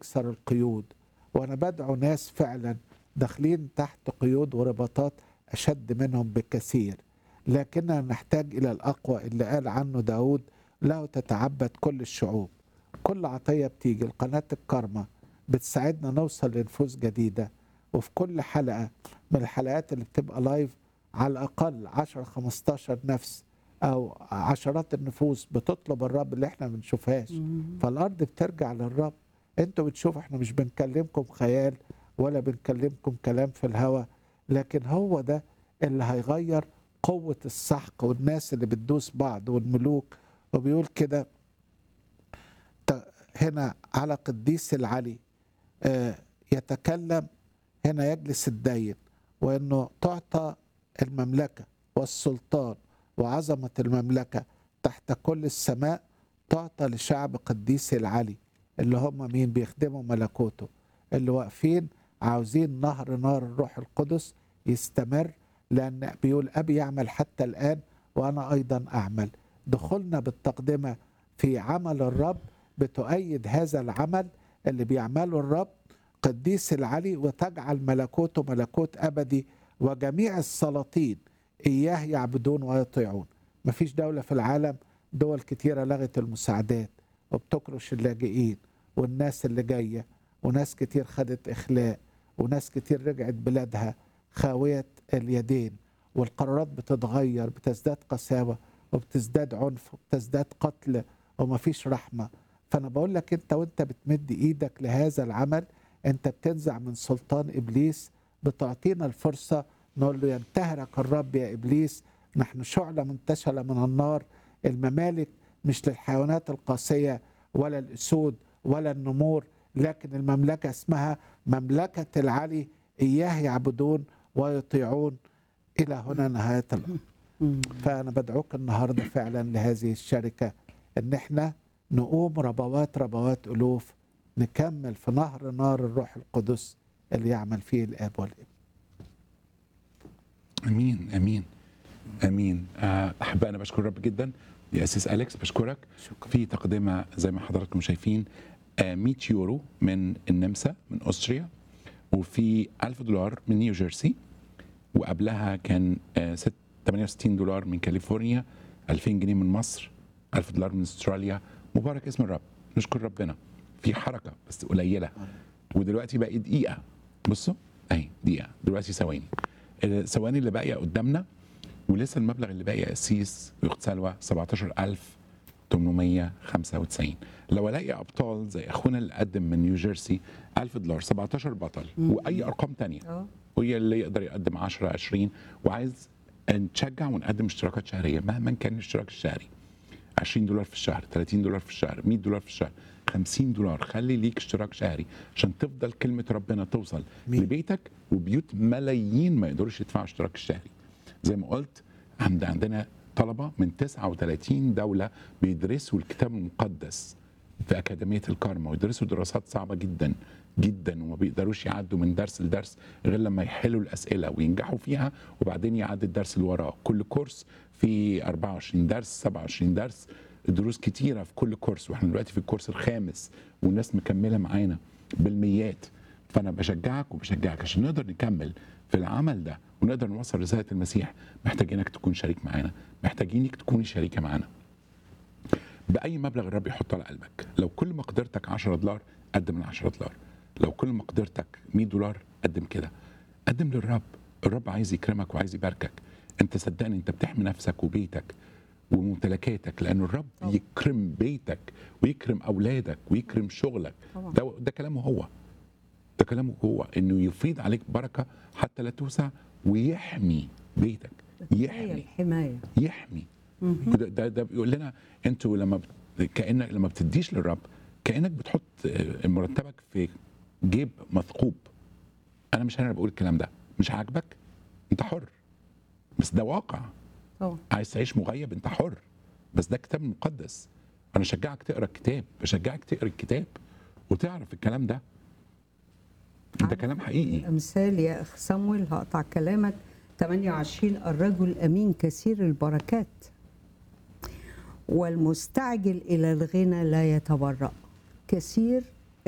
نكسر القيود وانا بدعو ناس فعلا داخلين تحت قيود ورباطات اشد منهم بكثير لكننا نحتاج الى الاقوى اللي قال عنه داود له تتعبد كل الشعوب كل عطيه بتيجي القناه الكرمه بتساعدنا نوصل لنفوس جديده وفي كل حلقه من الحلقات اللي بتبقى لايف على الاقل 10 15 نفس او عشرات النفوس بتطلب الرب اللي احنا ما بنشوفهاش فالارض بترجع للرب انتوا بتشوفوا احنا مش بنكلمكم خيال ولا بنكلمكم كلام في الهوا لكن هو ده اللي هيغير قوة السحق والناس اللي بتدوس بعض والملوك وبيقول كده ت- هنا على قديس العلي آه، يتكلم هنا يجلس الدين وانه تعطى المملكة والسلطان وعظمة المملكة تحت كل السماء تعطى لشعب قديس العلي اللي هم مين بيخدموا ملكوته اللي واقفين عاوزين نهر نار الروح القدس يستمر لأن بيقول أبي يعمل حتى الآن وأنا أيضا أعمل دخولنا بالتقدمة في عمل الرب بتؤيد هذا العمل اللي بيعمله الرب قديس العلي وتجعل ملكوته ملكوت أبدي وجميع السلاطين إياه يعبدون ويطيعون مفيش دولة في العالم دول كتيرة لغت المساعدات وبتكرش اللاجئين والناس اللي جاية وناس كتير خدت إخلاء وناس كتير رجعت بلادها خاوية اليدين والقرارات بتتغير بتزداد قساوة وبتزداد عنف وبتزداد قتل ومفيش رحمة فأنا بقول لك أنت وأنت بتمد إيدك لهذا العمل أنت بتنزع من سلطان إبليس بتعطينا الفرصة نقول له ينتهرك الرب يا إبليس نحن شعلة منتشلة من النار الممالك مش للحيوانات القاسية ولا الأسود ولا النمور لكن المملكة اسمها مملكة العلي إياه يعبدون ويطيعون إلى هنا نهاية الأمر فأنا بدعوك النهاردة فعلا لهذه الشركة إن احنا نقوم ربوات ربوات ألوف نكمل في نهر نار الروح القدس اللي يعمل فيه الآب والابن امين امين امين آه، احب انا بشكر الرب جدا يا اسيس اليكس بشكرك شكرا. في تقدمه زي ما حضراتكم شايفين آه، 100 يورو من النمسا من استريا وفي 1000 دولار من نيوجيرسي وقبلها كان آه، ست- 68 دولار من كاليفورنيا 2000 جنيه من مصر 1000 دولار من استراليا مبارك اسم الرب نشكر ربنا في حركه بس قليله ودلوقتي بقى دقيقه بصوا اهي دقيقه دلوقتي ثواني الثواني اللي باقيه قدامنا ولسه المبلغ اللي باقي يا قسيس ويخت سلوى 17895 لو الاقي ابطال زي اخونا اللي قدم من نيوجيرسي 1000 دولار 17 بطل واي ارقام تانية اه وهي اللي يقدر يقدم 10 20 وعايز نشجع ونقدم اشتراكات شهريه مهما كان الاشتراك الشهري 20 دولار في الشهر 30 دولار في الشهر 100 دولار في الشهر 50 دولار خلي ليك اشتراك شهري عشان تفضل كلمه ربنا توصل مين؟ لبيتك وبيوت ملايين ما يقدروش يدفعوا اشتراك الشهري زي ما قلت عند عندنا طلبه من 39 دوله بيدرسوا الكتاب المقدس في اكاديميه الكارما ويدرسوا دراسات صعبه جدا جدا وما بيقدروش يعدوا من درس لدرس غير لما يحلوا الاسئله وينجحوا فيها وبعدين يعدي الدرس اللي وراه كل كورس في 24 درس 27 درس دروس كتيره في كل كورس واحنا دلوقتي في الكورس الخامس والناس مكمله معانا بالميات فانا بشجعك وبشجعك عشان نقدر نكمل في العمل ده ونقدر نوصل رساله المسيح محتاجينك تكون شريك معانا محتاجينك تكوني شريكه معانا باي مبلغ الرب يحطه على قلبك لو كل مقدرتك 10 دولار قدم ال 10 دولار لو كل مقدرتك 100 دولار قدم كده قدم للرب الرب عايز يكرمك وعايز يباركك انت صدقني انت بتحمي نفسك وبيتك وممتلكاتك لان الرب طبعا. يكرم بيتك ويكرم اولادك ويكرم شغلك طبعا. ده ده كلامه هو ده كلامه هو انه يفيض عليك بركه حتى لا توسع ويحمي بيتك هي يحمي الحمايه يحمي وده ده, ده بيقول لنا انتوا لما بت... كانك لما بتديش للرب كانك بتحط آه، مرتبك في جيب مثقوب انا مش انا اللي بقول الكلام ده مش عاجبك انت حر بس ده واقع طبعا عايز تعيش مغيب انت حر بس ده كتاب مقدس انا اشجعك تقرا الكتاب بشجعك تقرا الكتاب وتعرف الكلام ده ده عارف كلام حقيقي امثال يا اخ صمويل هقطع كلامك 28 الرجل امين كثير البركات والمستعجل الى الغنى لا يتبرأ كثير